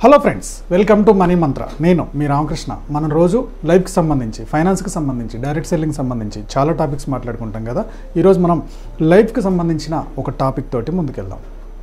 hello friends welcome to money Mantra నేను మీ రామకృష్ణ మనం రోజు లైఫ్కి సంబంధించి ఫైనాన్స్కి సంబంధించి డైరెక్ట్ సెల్లింగ్ సంబంధించి చాలా టాపిక్స్ మాట్లాడుకుంటాం కదా ఈరోజు మనం లైఫ్కి సంబంధించిన ఒక టాపిక్ తోటి ముందుకెళ్దాం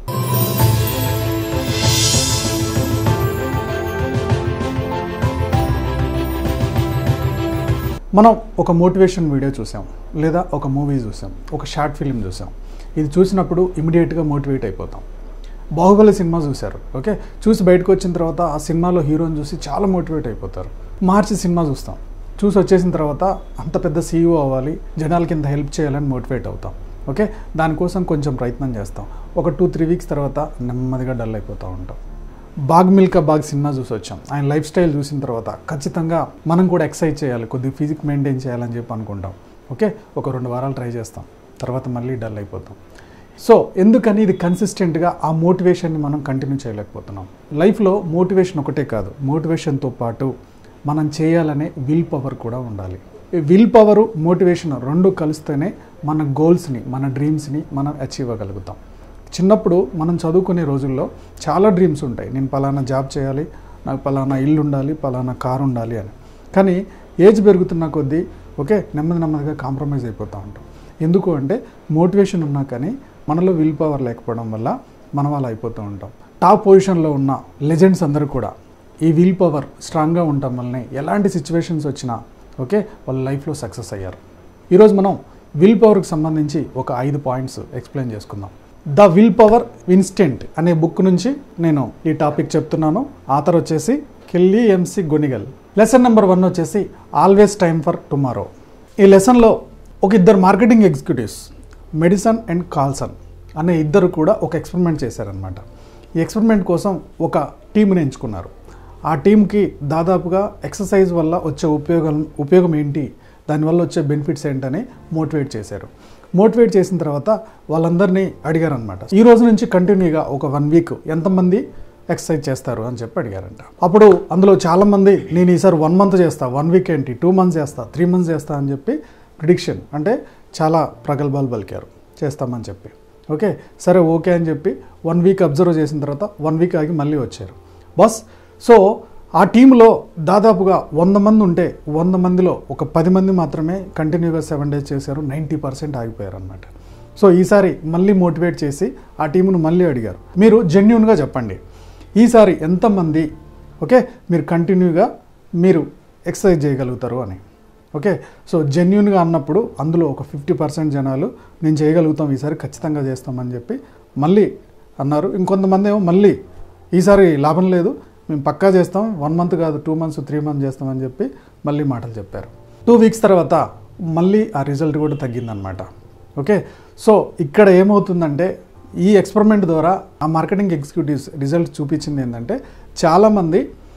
మనం ఒక మోటివేషన్ వీడియో చూసాం లేదా ఒక మూవీ చూసాం ఒక షార్ట్ ఫిల్మ్ చూసాం ఇది చూసినప్పుడు ఇమీడియట్గా మోటివేట్ అయిపోతాం బాహుబలి సినిమా చూశారు ఓకే చూసి బయటకు వచ్చిన తర్వాత ఆ సినిమాలో హీరోని చూసి చాలా మోటివేట్ అయిపోతారు మార్చి సినిమా చూస్తాం చూసి వచ్చేసిన తర్వాత అంత పెద్ద సీఈఓ అవ్వాలి జనాలకి ఇంత హెల్ప్ చేయాలని మోటివేట్ అవుతాం ఓకే దానికోసం కొంచెం ప్రయత్నం చేస్తాం ఒక టూ త్రీ వీక్స్ తర్వాత నెమ్మదిగా డల్ అయిపోతూ ఉంటాం బాగ్ మిల్కా బాగ్ సినిమా చూసి వచ్చాం ఆయన లైఫ్ స్టైల్ చూసిన తర్వాత ఖచ్చితంగా మనం కూడా ఎక్సర్సైజ్ చేయాలి కొద్దిగా ఫిజిక్ మెయింటైన్ చేయాలని చెప్పి అనుకుంటాం ఓకే ఒక రెండు వారాలు ట్రై చేస్తాం తర్వాత మళ్ళీ డల్ అయిపోతాం సో ఎందుకని ఇది కన్సిస్టెంట్గా ఆ మోటివేషన్ని మనం కంటిన్యూ చేయలేకపోతున్నాం లైఫ్లో మోటివేషన్ ఒకటే కాదు మోటివేషన్తో పాటు మనం చేయాలనే విల్ పవర్ కూడా ఉండాలి ఈ విల్ పవర్ మోటివేషన్ రెండు కలిస్తేనే మన గోల్స్ని మన డ్రీమ్స్ని మనం అచీవ్ అవ్వగలుగుతాం చిన్నప్పుడు మనం చదువుకునే రోజుల్లో చాలా డ్రీమ్స్ ఉంటాయి నేను పలానా జాబ్ చేయాలి నాకు పలానా ఇల్లు ఉండాలి పలానా కారు ఉండాలి అని కానీ ఏజ్ పెరుగుతున్న కొద్దీ ఓకే నెమ్మది నెమ్మదిగా కాంప్రమైజ్ అయిపోతూ ఉంటాం ఎందుకు అంటే మోటివేషన్ ఉన్నా కానీ మనలో విల్ పవర్ లేకపోవడం వల్ల మనం అలా అయిపోతూ ఉంటాం టాప్ పొజిషన్లో ఉన్న లెజెండ్స్ అందరూ కూడా ఈ విల్ పవర్ స్ట్రాంగ్గా ఉండటం వల్లనే ఎలాంటి సిచ్యువేషన్స్ వచ్చినా ఓకే వాళ్ళ లైఫ్లో సక్సెస్ అయ్యారు ఈరోజు మనం విల్ పవర్కి సంబంధించి ఒక ఐదు పాయింట్స్ ఎక్స్ప్లెయిన్ చేసుకుందాం ద విల్ పవర్ ఇన్స్టెంట్ అనే బుక్ నుంచి నేను ఈ టాపిక్ చెప్తున్నాను ఆథర్ వచ్చేసి Kelly McGonigal lesson number one వచ్చేసి ఆల్వేస్ టైమ్ ఫర్ టుమారో ఈ లెసన్లో ఒక ఇద్దరు marketing executives Madison and Carlson అనే ఇద్దరు కూడా ఒక ఎక్స్పెరిమెంట్ చేశారనమాట ఈ ఎక్స్పెరిమెంట్ కోసం ఒక టీంని ఎంచుకున్నారు ఆ టీంకి దాదాపుగా ఎక్సర్సైజ్ వల్ల వచ్చే ఉపయోగం ఉపయోగం ఏంటి దానివల్ల వచ్చే బెనిఫిట్స్ ఏంటని మోటివేట్ చేశారు మోటివేట్ చేసిన తర్వాత వాళ్ళందరినీ అడిగారు అనమాట ఈ రోజు నుంచి కంటిన్యూగా ఒక వన్ వీక్ ఎంతమంది ఎక్సర్సైజ్ చేస్తారు అని చెప్పి అడిగారంట అప్పుడు అందులో చాలామంది నేను ఈసారి వన్ మంత్ చేస్తా వన్ వీక్ ఏంటి టూ మంత్స్ చేస్తా త్రీ మంత్స్ చేస్తా అని చెప్పి ప్రిడిక్షన్ అంటే చాలా ప్రగల్భాలు పలికారు చేస్తామని చెప్పి ఓకే సరే ఓకే అని చెప్పి వన్ వీక్ అబ్జర్వ్ చేసిన తర్వాత వన్ వీక్ ఆగి మళ్ళీ వచ్చారు బస్ సో ఆ టీంలో దాదాపుగా వంద మంది ఉంటే వంద మందిలో ఒక పది మంది మాత్రమే కంటిన్యూగా సెవెన్ డేస్ చేశారు నైంటీ పర్సెంట్ ఆగిపోయారు అనమాట సో ఈసారి మళ్ళీ మోటివేట్ చేసి ఆ టీమును మళ్ళీ అడిగారు మీరు జెన్యున్గా చెప్పండి ఈసారి ఎంతమంది ఓకే మీరు కంటిన్యూగా మీరు ఎక్సర్సైజ్ చేయగలుగుతారు అని ఓకే సో జెన్యున్గా అన్నప్పుడు అందులో ఒక ఫిఫ్టీ పర్సెంట్ జనాలు నేను చేయగలుగుతాం ఈసారి ఖచ్చితంగా చేస్తామని చెప్పి మళ్ళీ అన్నారు ఇంకొంతమంది ఏమో మళ్ళీ ఈసారి లాభం లేదు మేము పక్కా చేస్తాం వన్ మంత్ కాదు టూ మంత్స్ త్రీ మంత్స్ చేస్తామని చెప్పి మళ్ళీ మాటలు చెప్పారు టూ వీక్స్ తర్వాత మళ్ళీ ఆ రిజల్ట్ కూడా తగ్గిందనమాట ఓకే సో ఇక్కడ ఏమవుతుందంటే ఈ ఎక్స్పెరిమెంట్ ద్వారా ఆ మార్కెటింగ్ ఎగ్జిక్యూటివ్స్ రిజల్ట్ చూపించింది ఏంటంటే చాలామంది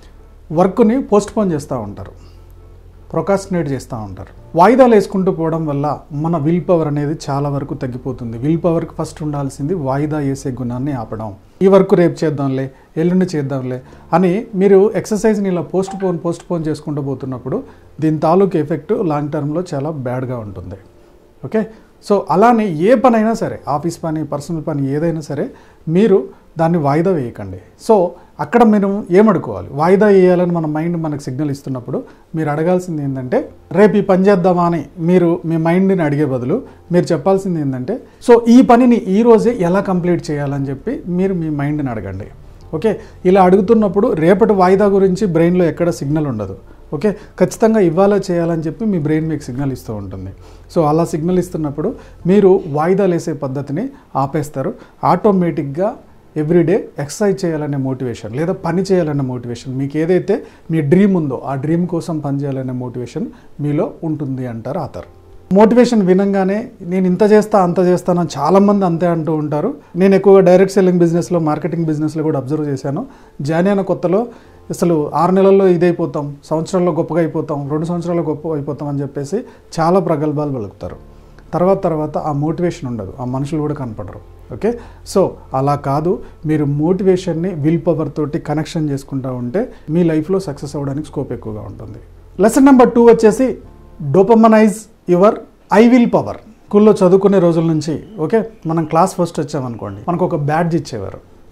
వర్క్ని పోస్ట్పోన్ చేస్తూ ఉంటారు ప్రొకాస్టినేట్ చేస్తూ ఉంటారు వాయిదాలు వేసుకుంటూ పోవడం వల్ల మన విల్ పవర్ అనేది చాలా వరకు తగ్గిపోతుంది విల్ పవర్కి ఫస్ట్ ఉండాల్సింది వాయిదా వేసే గుణాన్ని ఆపడం ఈ వర్క్ రేపు చేద్దాంలే ఎల్లుండి చేద్దాంలే అని మీరు ఎక్సర్సైజ్ని ఇలా పోస్ట్ పోన్ పోస్ట్ పోన్ చేసుకుంటూ పోతున్నప్పుడు దీని తాలూకు ఎఫెక్ట్ లాంగ్ టర్మ్లో చాలా బ్యాడ్గా ఉంటుంది ఓకే సో అలానే ఏ పనైనా సరే ఆఫీస్ పని పర్సనల్ పని ఏదైనా సరే మీరు దాన్ని వాయిదా వేయకండి సో అక్కడ మీరు ఏమడుకోవాలి వాయిదా వేయాలని మన మైండ్ మనకు సిగ్నల్ ఇస్తున్నప్పుడు మీరు అడగాల్సింది ఏంటంటే రేపు ఈ పని చేద్దామా అని మీరు మీ మైండ్ని అడిగే బదులు మీరు చెప్పాల్సింది ఏంటంటే సో ఈ పనిని ఈ రోజే ఎలా కంప్లీట్ చేయాలని చెప్పి మీరు మీ మైండ్ని అడగండి ఓకే ఇలా అడుగుతున్నప్పుడు రేపటి వాయిదా గురించి బ్రెయిన్లో ఎక్కడ సిగ్నల్ ఉండదు ఓకే ఖచ్చితంగా ఇవ్వాలా చేయాలని చెప్పి మీ బ్రెయిన్ మీకు సిగ్నల్ ఇస్తూ ఉంటుంది సో అలా సిగ్నల్ ఇస్తున్నప్పుడు మీరు వాయిదాలు వేసే పద్ధతిని ఆపేస్తారు ఆటోమేటిక్గా ఎవ్రీడే ఎక్సర్సైజ్ చేయాలనే మోటివేషన్ లేదా పని చేయాలనే మోటివేషన్ మీకు ఏదైతే మీ డ్రీమ్ ఉందో ఆ డ్రీమ్ కోసం పని చేయాలనే మోటివేషన్ మీలో ఉంటుంది అంటారు ఆతర్ మోటివేషన్ వినంగానే నేను ఇంత చేస్తా అంత చేస్తానని చాలామంది అంతే అంటూ ఉంటారు నేను ఎక్కువగా డైరెక్ట్ సెల్లింగ్ బిజినెస్లో మార్కెటింగ్ బిజినెస్లో కూడా అబ్జర్వ్ చేశాను జాయిన్ అయిన కొత్తలో అసలు ఆరు నెలల్లో ఇదైపోతాం సంవత్సరాల్లో గొప్పగా అయిపోతాం రెండు సంవత్సరాల్లో గొప్ప అయిపోతాం అని చెప్పేసి చాలా ప్రగల్భాలు పలుకుతారు తర్వాత తర్వాత ఆ మోటివేషన్ ఉండదు ఆ మనుషులు కూడా కనపడరు ఓకే సో అలా కాదు మీరు మోటివేషన్ని విల్ పవర్ తోటి కనెక్షన్ చేసుకుంటూ ఉంటే మీ లైఫ్లో సక్సెస్ అవ్వడానికి స్కోప్ ఎక్కువగా ఉంటుంది లెసన్ నెంబర్ టూ వచ్చేసి dopaminize your I will power స్కూల్లో చదువుకునే రోజుల నుంచి ఓకే మనం క్లాస్ ఫస్ట్ వచ్చామనుకోండి మనకు ఒక బ్యాడ్జ్ ఇచ్చేవారు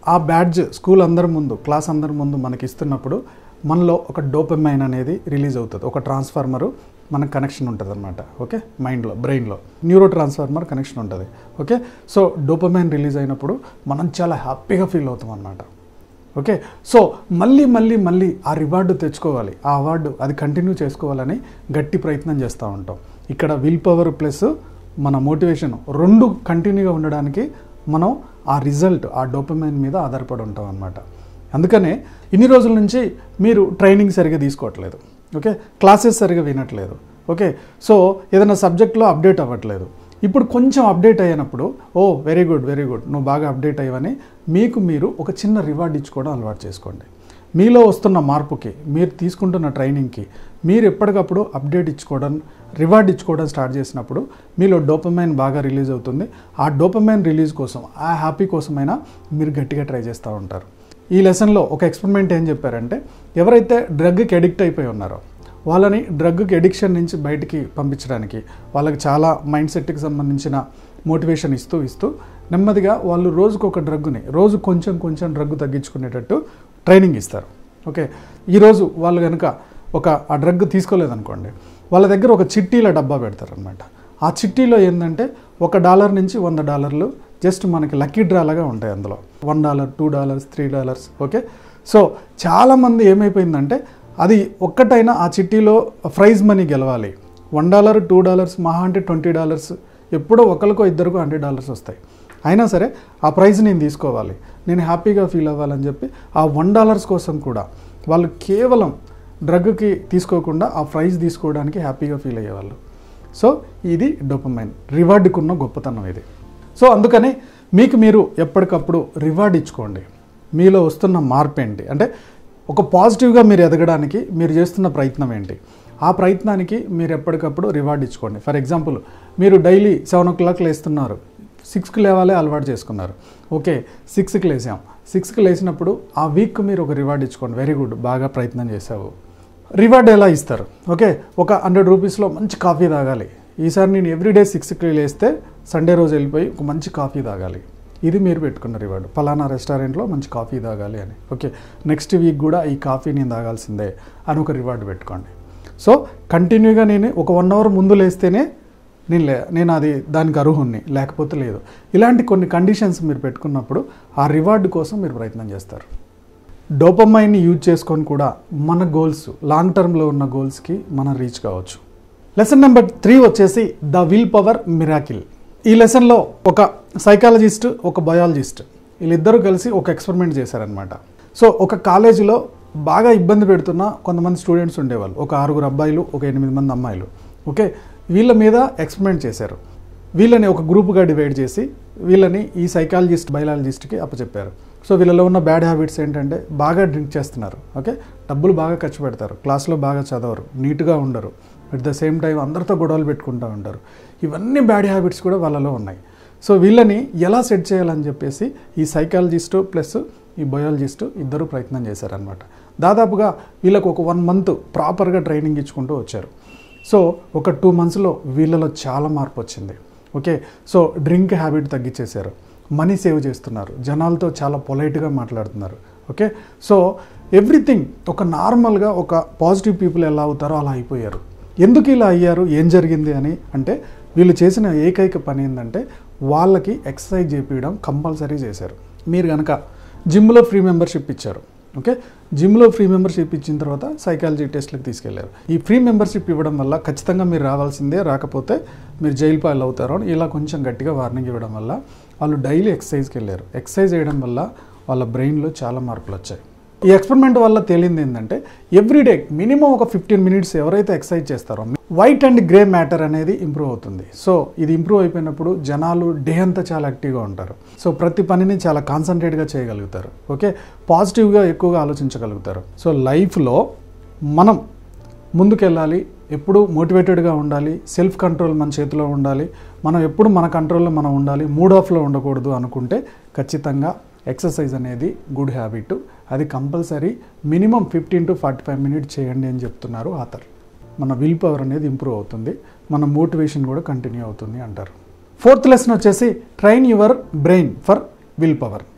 ఆ బ్యాడ్జ్ స్కూల్ అందరి ముందు క్లాస్ అందరి ముందు మనకి ఇస్తున్నప్పుడు మనలో ఒక డోపమైన్ అనేది రిలీజ్ అవుతుంది ఒక ట్రాన్స్ఫార్మరు మనకు కనెక్షన్ ఉంటుంది అనమాట ఓకే మైండ్లో బ్రెయిన్లో న్యూరో ట్రాన్స్ఫార్మర్ కనెక్షన్ ఉంటుంది ఓకే సో డోపమైన్ రిలీజ్ అయినప్పుడు మనం చాలా హ్యాపీగా ఫీల్ అవుతాం అనమాట ఓకే సో మళ్ళీ మళ్ళీ మళ్ళీ ఆ రివార్డు తెచ్చుకోవాలి ఆ అవార్డు అది కంటిన్యూ చేసుకోవాలని గట్టి ప్రయత్నం చేస్తూ ఉంటాం ఇక్కడ విల్ పవర్ ప్లస్ మన మోటివేషన్ రెండు కంటిన్యూగా ఉండడానికి మనం ఆ రిజల్ట్ ఆ డోపమైన్ మీద ఆధారపడి ఉంటాం అనమాట అందుకనే ఇన్ని రోజుల నుంచి మీరు ట్రైనింగ్ సరిగా తీసుకోవట్లేదు ఓకే క్లాసెస్ సరిగా వినట్లేదు ఓకే సో ఏదైనా సబ్జెక్ట్లో అప్డేట్ అవ్వట్లేదు ఇప్పుడు కొంచెం అప్డేట్ అయినప్పుడు oh very good very good నువ్వు బాగా అప్డేట్ అయ్యవని మీకు మీరు ఒక చిన్న రివార్డ్ ఇచ్చుకోవడం అలవాటు చేసుకోండి మీలో వస్తున్న మార్పుకి మీరు తీసుకుంటున్న ట్రైనింగ్కి మీరు ఎప్పటికప్పుడు అప్డేట్ ఇచ్చుకోవడం రివార్డ్ ఇచ్చుకోవడం స్టార్ట్ చేసినప్పుడు మీలో డోపమైన్ బాగా రిలీజ్ అవుతుంది ఆ డోపమైన్ రిలీజ్ కోసం ఆ హ్యాపీ కోసమైనా మీరు గట్టిగా ట్రై చేస్తూ ఉంటారు ఈ లెసన్లో ఒక ఎక్స్పెరిమెంట్ ఏం చెప్పారంటే ఎవరైతే డ్రగ్కి అడిక్ట్ అయిపోయి ఉన్నారో వాళ్ళని డ్రగ్కి ఎడిక్షన్ నుంచి బయటికి పంపించడానికి వాళ్ళకి చాలా మైండ్ సెట్కి సంబంధించిన మోటివేషన్ ఇస్తూ ఇస్తూ నెమ్మదిగా వాళ్ళు రోజుకు ఒక డ్రగ్గుని రోజు కొంచెం కొంచెం డ్రగ్ తగ్గించుకునేటట్టు ట్రైనింగ్ ఇస్తారు ఓకే ఈరోజు వాళ్ళు కనుక ఒక ఆ డ్రగ్ తీసుకోలేదనుకోండి వాళ్ళ దగ్గర ఒక చిట్టీల డబ్బా పెడతారనమాట ఆ చిట్టీలో ఏంటంటే ఒక డాలర్ నుంచి వంద డాలర్లు జస్ట్ మనకి లక్కీ డ్రాలాగా ఉంటాయి అందులో one dollar two dollars three dollars okay so చాలామంది ఏమైపోయిందంటే అది ఒక్కటైనా ఆ చిట్టీలో ప్రైజ్ మనీ గెలవాలి వన్ డాలర్ టూ డాలర్స్ మహా అంటే ట్వంటీ డాలర్స్ ఎప్పుడో ఒకరికో ఇద్దరికో హండ్రెడ్ డాలర్స్ వస్తాయి అయినా సరే ఆ ప్రైజ్ నేను తీసుకోవాలి నేను హ్యాపీగా ఫీల్ అవ్వాలని చెప్పి ఆ వన్ డాలర్స్ కోసం కూడా వాళ్ళు కేవలం డ్రగ్కి తీసుకోకుండా ఆ ప్రైజ్ తీసుకోవడానికి హ్యాపీగా ఫీల్ అయ్యేవాళ్ళు సో ఇది డొపమైన్ రివార్డుకున్న గొప్పతనం ఇది సో అందుకని మీకు మీరు ఎప్పటికప్పుడు రివార్డ్ ఇచ్చుకోండి మీలో వస్తున్న మార్పు ఏంటి అంటే ఒక పాజిటివ్గా మీరు ఎదగడానికి మీరు చేస్తున్న ప్రయత్నం ఏంటి ఆ ప్రయత్నానికి మీరు ఎప్పటికప్పుడు రివార్డ్ ఇచ్చుకోండి ఫర్ ఎగ్జాంపుల్ మీరు డైలీ సెవెన్ ఓ క్లాక్ లేస్తున్నారు సిక్స్కి లేవాలే అలవాటు చేసుకున్నారు ఓకే సిక్స్కి లేసాం సిక్స్కి లేచినప్పుడు ఆ వీక్ మీరు ఒక రివార్డ్ ఇచ్చుకోండి వెరీ గుడ్ బాగా ప్రయత్నం చేసావు రివార్డ్ ఎలా ఇస్తారు ఓకే ఒక హండ్రెడ్ రూపీస్లో మంచి కాఫీ తాగాలి ఈసారి నేను ఎవ్రీడే సిక్స్కి లేస్తే సండే రోజు వెళ్ళిపోయి ఒక మంచి కాఫీ తాగాలి ఇది మీరు పెట్టుకున్న రివార్డు ఫలానా రెస్టారెంట్లో మంచి కాఫీ తాగాలి అని ఓకే నెక్స్ట్ వీక్ కూడా ఈ కాఫీ నేను తాగాల్సిందే అని ఒక రివార్డు పెట్టుకోండి సో కంటిన్యూగా నేను ఒక వన్ అవర్ ముందు లేస్తేనే నేను లే నేను అది దానికి అర్హుణ్ణి లేకపోతే లేదు ఇలాంటి కొన్ని కండిషన్స్ మీరు పెట్టుకున్నప్పుడు ఆ రివార్డు కోసం మీరు ప్రయత్నం చేస్తారు డోపమైన్ని యూజ్ చేసుకొని కూడా మన గోల్స్ లాంగ్ టర్మ్లో ఉన్న గోల్స్కి మనం రీచ్ కావచ్చు లెసన్ నెంబర్ త్రీ వచ్చేసి ద విల్ పవర్ మిరాకిల్ ఈ లెసన్లో ఒక సైకాలజిస్ట్ ఒక బయాలజిస్ట్ వీళ్ళిద్దరూ కలిసి ఒక ఎక్స్పెరిమెంట్ చేశారనమాట సో ఒక కాలేజీలో బాగా ఇబ్బంది పెడుతున్న కొంతమంది స్టూడెంట్స్ ఉండేవాళ్ళు ఒక ఆరుగురు అబ్బాయిలు ఒక ఎనిమిది మంది అమ్మాయిలు ఓకే వీళ్ళ మీద ఎక్స్పెరిమెంట్ చేశారు వీళ్ళని ఒక గ్రూప్గా డివైడ్ చేసి వీళ్ళని ఈ సైకాలజిస్ట్ బయాలజిస్ట్కి అప్పచెప్పారు సో వీళ్ళలో ఉన్న బ్యాడ్ హ్యాబిట్స్ ఏంటంటే బాగా డ్రింక్ చేస్తున్నారు ఓకే డబ్బులు బాగా ఖర్చు పెడతారు క్లాస్లో బాగా చదవరు నీట్గా ఉండరు అట్ ద సేమ్ టైం అందరితో గొడవలు పెట్టుకుంటూ ఉంటారు ఇవన్నీ బ్యాడ్ హ్యాబిట్స్ కూడా వాళ్ళలో ఉన్నాయి సో వీళ్ళని ఎలా సెట్ చేయాలని చెప్పేసి ఈ సైకాలజిస్టు ప్లస్ ఈ బయాలజిస్టు ఇద్దరు ప్రయత్నం చేశారనమాట దాదాపుగా వీళ్ళకు ఒక వన్ మంత్ ప్రాపర్గా ట్రైనింగ్ ఇచ్చుకుంటూ వచ్చారు సో ఒక టూ మంత్స్లో వీళ్ళలో చాలా మార్పు వచ్చింది ఓకే సో డ్రింక్ హ్యాబిట్ తగ్గించేశారు మనీ సేవ్ చేస్తున్నారు జనాలతో చాలా పొలైట్గా మాట్లాడుతున్నారు ఓకే సో ఎవ్రీథింగ్ ఒక నార్మల్గా ఒక పాజిటివ్ పీపుల్ ఎలా అవుతారో అలా అయిపోయారు ఎందుకు ఇలా అయ్యారు ఏం జరిగింది అని అంటే వీళ్ళు చేసిన ఏకైక పని ఏంటంటే వాళ్ళకి ఎక్సర్సైజ్ చేపించడం కంపల్సరీ చేశారు మీరు కనుక జిమ్లో ఫ్రీ మెంబర్షిప్ ఇచ్చారు ఓకే జిమ్లో ఫ్రీ మెంబర్షిప్ ఇచ్చిన తర్వాత సైకాలజీ టెస్ట్లకు తీసుకెళ్లారు ఈ ఫ్రీ మెంబర్షిప్ ఇవ్వడం వల్ల ఖచ్చితంగా మీరు రావాల్సిందే రాకపోతే మీరు జైలు పాలు అవుతారు అని ఇలా కొంచెం గట్టిగా వార్నింగ్ ఇవ్వడం వల్ల వాళ్ళు డైలీ ఎక్సర్సైజ్కి వెళ్ళారు ఎక్సర్సైజ్ చేయడం వల్ల వాళ్ళ బ్రెయిన్లో చాలా మార్పులు వచ్చాయి ఈ ఎక్స్పెరిమెంట్ వల్ల తేలింది ఏంటంటే ఎవ్రీడే మినిమం ఒక ఫిఫ్టీన్ మినిట్స్ ఎవరైతే ఎక్సర్సైజ్ చేస్తారో వైట్ అండ్ గ్రే మ్యాటర్ అనేది ఇంప్రూవ్ అవుతుంది సో ఇది ఇంప్రూవ్ అయిపోయినప్పుడు జనాలు డే అంతా చాలా యాక్టివ్గా ఉంటారు సో ప్రతి పనిని చాలా కాన్సన్ట్రేట్గా చేయగలుగుతారు ఓకే పాజిటివ్గా ఎక్కువగా ఆలోచించగలుగుతారు సో లైఫ్లో మనం ముందుకెళ్ళాలి ఎప్పుడు మోటివేటెడ్గా ఉండాలి సెల్ఫ్ కంట్రోల్ మన చేతిలో ఉండాలి మనం ఎప్పుడు మన కంట్రోల్లో మనం ఉండాలి మూడ్ ఆఫ్లో ఉండకూడదు అనుకుంటే ఖచ్చితంగా ఎక్సర్సైజ్ అనేది గుడ్ హ్యాబిట్ అది compulsory minimum fifteen to forty five minutes చేయండి అని చెప్తున్నారు ఆథర్ మన విల్ పవర్ అనేది ఇంప్రూవ్ అవుతుంది మన మోటివేషన్ కూడా కంటిన్యూ అవుతుంది అంటారు ఫోర్త్ లెసన్ వచ్చేసి train your brain for will power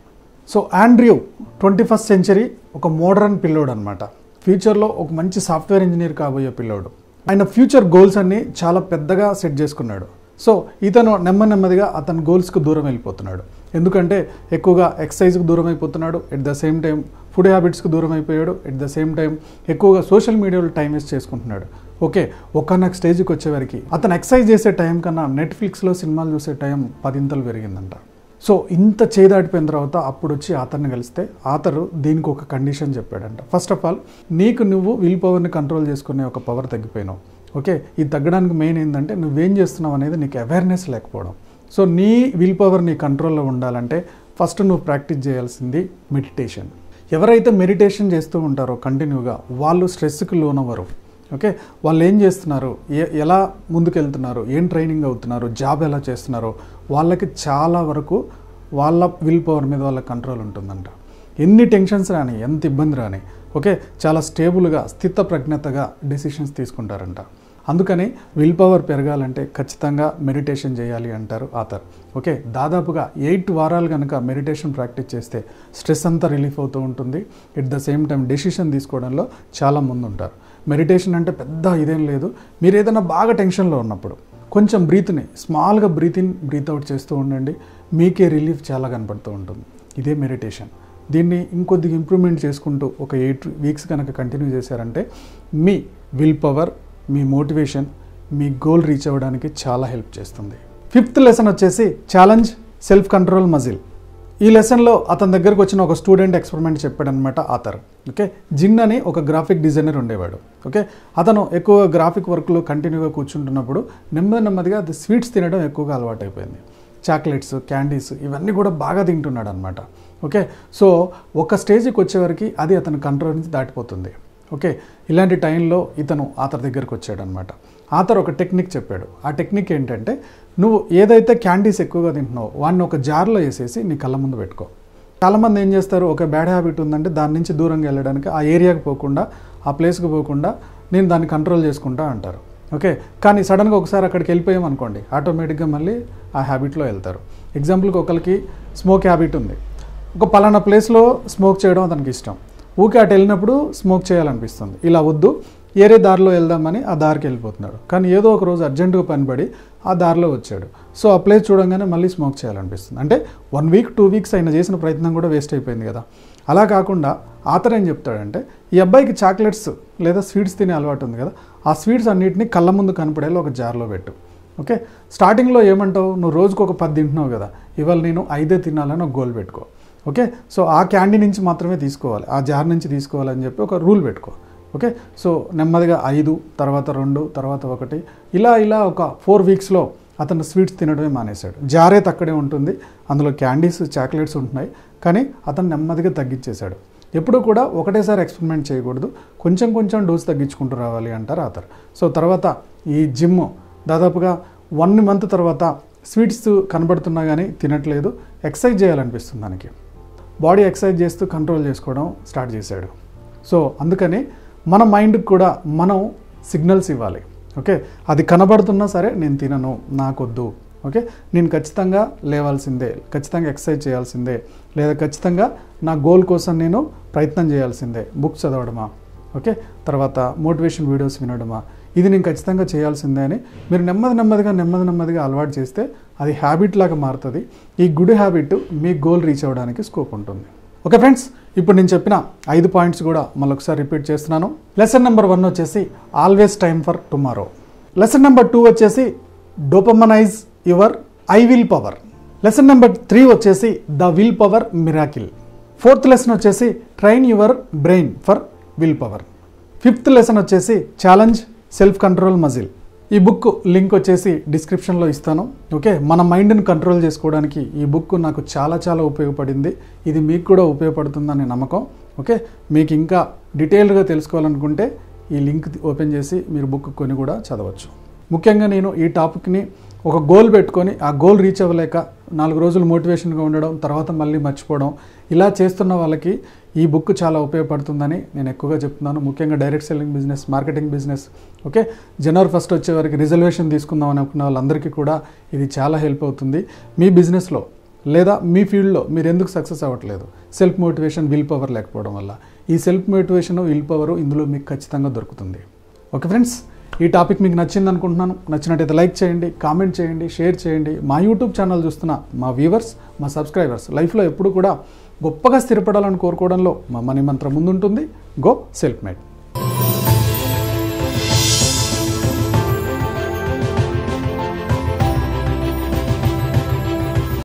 so Andrew twenty first century ఒక మోడర్న్ పిల్లోడు అనమాట ఫ్యూచర్లో ఒక మంచి సాఫ్ట్వేర్ ఇంజనీర్ కాబోయే పిల్లోడు ఆయన ఫ్యూచర్ గోల్స్ అన్ని చాలా పెద్దగా సెట్ చేసుకున్నాడు సో ఇతను నెమ్మది నెమ్మదిగా అతని గోల్స్కి దూరం వెళ్ళిపోతున్నాడు ఎందుకంటే ఎక్కువగా ఎక్సర్సైజ్కి దూరం అయిపోతున్నాడు at the same time food హ్యాబిట్స్కి దూరం అయిపోయాడు ఎట్ ద సేమ్ టైం ఎక్కువగా సోషల్ మీడియాలో టైం వేస్ట్ చేసుకుంటున్నాడు ఓకే ఒకనొక స్టేజ్కి వచ్చేవరకు అతను ఎక్సర్సైజ్ చేసే టైం కన్నా నెట్ఫ్లిక్స్లో సినిమాలు చూసే టైం పదింతలు పెరిగిందంట సో ఇంత చేదాటిపోయిన తర్వాత అప్పుడు వచ్చి ఆతర్ని కలిస్తే ఆతరు దీనికి ఒక కండిషన్ చెప్పాడంట ఫస్ట్ ఆఫ్ ఆల్ నీకు నువ్వు విల్ పవర్ని కంట్రోల్ చేసుకునే ఒక పవర్ తగ్గిపోయినావు ఓకే ఇది తగ్గడానికి మెయిన్ ఏంటంటే నువ్వేం చేస్తున్నావు అనేది నీకు అవేర్నెస్ లేకపోవడం సో నీ విల్ పవర్ నీ కంట్రోల్లో ఉండాలంటే ఫస్ట్ నువ్వు ప్రాక్టీస్ చేయాల్సింది మెడిటేషన్ ఎవరైతే మెడిటేషన్ చేస్తూ ఉంటారో కంటిన్యూగా వాళ్ళు స్ట్రెస్కి లోనవ్వరు ఓకే వాళ్ళు ఏం చేస్తున్నారు ఏ ఎలా ముందుకెళ్తున్నారు ఏం ట్రైనింగ్ అవుతున్నారు జాబ్ ఎలా చేస్తున్నారో వాళ్ళకి చాలా వరకు వాళ్ళ విల్ పవర్ మీద వాళ్ళ కంట్రోల్ ఉంటుందంట ఎన్ని టెన్షన్స్ రాని ఎంత ఇబ్బంది రాని ఓకే చాలా స్టేబుల్గా స్థిత ప్రజ్ఞతగా డెసిషన్స్ తీసుకుంటారంట అందుకని విల్ పవర్ పెరగాలంటే ఖచ్చితంగా మెడిటేషన్ చేయాలి అంటారు ఆథర్ ఓకే దాదాపుగా ఎయిట్ వారాలు కనుక మెడిటేషన్ ప్రాక్టీస్ చేస్తే స్ట్రెస్ అంతా రిలీఫ్ అవుతూ ఉంటుంది at the same time decision తీసుకోవడంలో చాలా ముందు ఉంటారు మెడిటేషన్ అంటే పెద్ద ఇదేం లేదు మీరు ఏదైనా బాగా టెన్షన్లో ఉన్నప్పుడు కొంచెం బ్రీత్ని స్మాల్గా బ్రీత్ ఇన్ బ్రీత్ అవుట్ చేస్తూ ఉండండి మీకే రిలీఫ్ చాలా కనపడుతూ ఉంటుంది ఇదే మెడిటేషన్ దీన్ని ఇంకొద్దిగా ఇంప్రూవ్మెంట్ చేసుకుంటూ ఒక ఎయిట్ వీక్స్ కనుక కంటిన్యూ చేశారంటే మీ విల్ పవర్ మీ మోటివేషన్ మీ గోల్ రీచ్ అవ్వడానికి చాలా హెల్ప్ చేస్తుంది ఫిఫ్త్ లెసన్ వచ్చేసి ఛాలెంజ్ సెల్ఫ్ కంట్రోల్ మజిల్ ఈ లెసన్లో అతని దగ్గరకు వచ్చిన ఒక స్టూడెంట్ ఎక్స్పెరిమెంట్ చెప్పాడనమాట ఆథర్ ఓకే జిన్ అని ఒక గ్రాఫిక్ డిజైనర్ ఉండేవాడు ఓకే అతను ఎక్కువ గ్రాఫిక్ వర్క్లో కంటిన్యూగా కూర్చుంటున్నప్పుడు నెమ్మది నెమ్మదిగా అది స్వీట్స్ తినడం ఎక్కువగా అలవాటైపోయింది చాక్లెట్స్ క్యాండీస్ ఇవన్నీ కూడా బాగా తింటున్నాడు అనమాట ఓకే సో ఒక స్టేజ్కి వచ్చేవరకు అది అతని కంట్రోల్ నుంచి దాటిపోతుంది ఓకే ఇలాంటి టైంలో ఇతను ఆతర్ దగ్గరికి వచ్చాడనమాట ఆతర్ ఒక టెక్నిక్ చెప్పాడు ఆ టెక్నిక్ ఏంటంటే నువ్వు ఏదైతే క్యాండీస్ ఎక్కువగా తింటున్నావో వాడిని ఒక జార్లో వేసేసి నీ కళ్ళ ముందు పెట్టుకో చాలామంది ఏం చేస్తారు ఒక బ్యాడ్ హ్యాబిట్ ఉందంటే దాని నుంచి దూరంగా వెళ్ళడానికి ఆ ఏరియాకి పోకుండా ఆ ప్లేస్కి పోకుండా నేను దాన్ని కంట్రోల్ చేసుకుంటా అంటారు ఓకే కానీ సడన్గా ఒకసారి అక్కడికి వెళ్ళిపోయాం అనుకోండి ఆటోమేటిక్గా మళ్ళీ ఆ హ్యాబిట్లో వెళ్తారు ఎగ్జాంపుల్కి ఒకరికి స్మోక్ హ్యాబిట్ ఉంది ఒక పలానా ప్లేస్లో స్మోక్ చేయడం అతనికి ఇష్టం ఊకే అటు వెళ్ళినప్పుడు స్మోక్ చేయాలనిపిస్తుంది ఇలా వద్దు ఏరే దారిలో వెళ్దామని ఆ దారికి వెళ్ళిపోతున్నాడు కానీ ఏదో ఒక రోజు అర్జెంటుగా పనిపడి ఆ దారిలో వచ్చాడు సో ఆ ప్లేస్ చూడంగానే మళ్ళీ స్మోక్ చేయాలనిపిస్తుంది అంటే వన్ వీక్ టూ వీక్స్ ఆయన చేసిన ప్రయత్నం కూడా వేస్ట్ అయిపోయింది కదా అలా కాకుండా ఆతర్ ఏం చెప్తాడంటే ఈ అబ్బాయికి చాక్లెట్స్ లేదా స్వీట్స్ తినే అలవాటు ఉంది కదా ఆ స్వీట్స్ అన్నిటిని కళ్ళ ముందు కనపడేలా ఒక జార్లో పెట్టు ఓకే స్టార్టింగ్లో ఏమంటావు నువ్వు రోజుకు ఒక పది తింటున్నావు కదా ఇవాళ నేను ఐదే తినాలని ఒక గోల్ పెట్టుకో ఓకే సో ఆ క్యాండీ నుంచి మాత్రమే తీసుకోవాలి ఆ జార్ నుంచి తీసుకోవాలని చెప్పి ఒక రూల్ పెట్టుకో ఓకే సో నెమ్మదిగా ఐదు తర్వాత రెండు తర్వాత ఒకటి ఇలా ఇలా ఒక ఫోర్ వీక్స్లో అతను స్వీట్స్ తినడమే మానేశాడు జారే తక్కడే ఉంటుంది అందులో క్యాండీస్ చాక్లెట్స్ ఉంటున్నాయి కానీ అతను నెమ్మదిగా తగ్గించేశాడు ఎప్పుడూ కూడా ఒకటేసారి ఎక్స్పెరిమెంట్ చేయకూడదు కొంచెం కొంచెం డోస్ తగ్గించుకుంటూ రావాలి అంటారు అతను సో తర్వాత ఈ జిమ్ దాదాపుగా వన్ మంత్ తర్వాత స్వీట్స్ కనబడుతున్నా కానీ తినట్లేదు ఎక్సర్సైజ్ చేయాలనిపిస్తుంది దానికి బాడీ ఎక్సర్సైజ్ చేస్తూ కంట్రోల్ చేసుకోవడం స్టార్ట్ చేశాడు సో అందుకని మన మైండ్కి కూడా మనం సిగ్నల్స్ ఇవ్వాలి ఓకే అది కనబడుతున్నా సరే నేను తినను నాకొద్దు ఓకే నేను ఖచ్చితంగా లేవాల్సిందే ఖచ్చితంగా ఎక్సర్సైజ్ చేయాల్సిందే లేదా ఖచ్చితంగా నా గోల్ కోసం నేను ప్రయత్నం చేయాల్సిందే బుక్స్ చదవడమా ఓకే తర్వాత మోటివేషన్ వీడియోస్ వినడమా ఇది నేను ఖచ్చితంగా చేయాల్సిందే అని మీరు నెమ్మది నెమ్మదిగా నెమ్మది నెమ్మదిగా అలవాటు చేస్తే అది హ్యాబిట్ లాగా మారుతుంది ఈ గుడ్ హ్యాబిట్ మీ గోల్ రీచ్ అవ్వడానికి స్కోప్ ఉంటుంది ఓకే ఫ్రెండ్స్ ఇప్పుడు నేను చెప్పిన ఐదు పాయింట్స్ కూడా మళ్ళొకసారి రిపీట్ చేస్తున్నాను లెసన్ నెంబర్ వన్ వచ్చేసి always time for tomorrow lesson number two వచ్చేసి dopaminize your I will power lesson number three వచ్చేసి the will power miracle fourth lesson వచ్చేసి train your brain for will power fifth lesson వచ్చేసి challenge self control muscle ఈ book link వచ్చేసి డిస్క్రిప్షన్లో ఇస్తాను okay మన మైండ్ని కంట్రోల్ చేసుకోవడానికి ఈ బుక్ నాకు చాలా చాలా ఉపయోగపడింది ఇది మీకు కూడా ఉపయోగపడుతుందని నమ్మకం ఓకే మీకు ఇంకా డీటెయిల్డ్గా తెలుసుకోవాలనుకుంటే ఈ లింక్ ఓపెన్ చేసి మీరు బుక్ కొని కూడా చదవచ్చు ముఖ్యంగా నేను ఈ టాపిక్ని ఒక గోల్ పెట్టుకొని ఆ గోల్ రీచ్ అవ్వలేక నాలుగు రోజులు మోటివేషన్గా ఉండడం తర్వాత మళ్ళీ మర్చిపోవడం ఇలా చేస్తున్న వాళ్ళకి ఈ బుక్ చాలా ఉపయోగపడుతుందని నేను ఎక్కువగా చెప్తున్నాను ముఖ్యంగా direct selling business marketing business okay జనవరి ఫస్ట్ వచ్చే వరకు రిజర్వేషన్ తీసుకుందాం అని అనుకున్న వాళ్ళందరికీ కూడా ఇది చాలా హెల్ప్ అవుతుంది మీ బిజినెస్లో లేదా మీ ఫీల్డ్లో మీరు ఎందుకు సక్సెస్ అవ్వట్లేదు సెల్ఫ్ మోటివేషన్ విల్ పవర్ లేకపోవడం వల్ల ఈ సెల్ఫ్ మోటివేషన్ విల్ పవర్ ఇందులో మీకు ఖచ్చితంగా దొరుకుతుంది ఓకే ఫ్రెండ్స్ ఈ టాపిక్ మీకు నచ్చింది అనుకుంటున్నాను నచ్చినట్టయితే లైక్ చేయండి కామెంట్ చేయండి షేర్ చేయండి మా యూట్యూబ్ ఛానల్ చూస్తున్న మా వ్యూవర్స్ మా సబ్స్క్రైబర్స్ లైఫ్లో ఎప్పుడు కూడా గొప్పగా స్థిరపడాలని కోరుకోవడంలో మా మనీ మంత్రం ముందుంటుంది గో సెల్ఫ్ మేడ్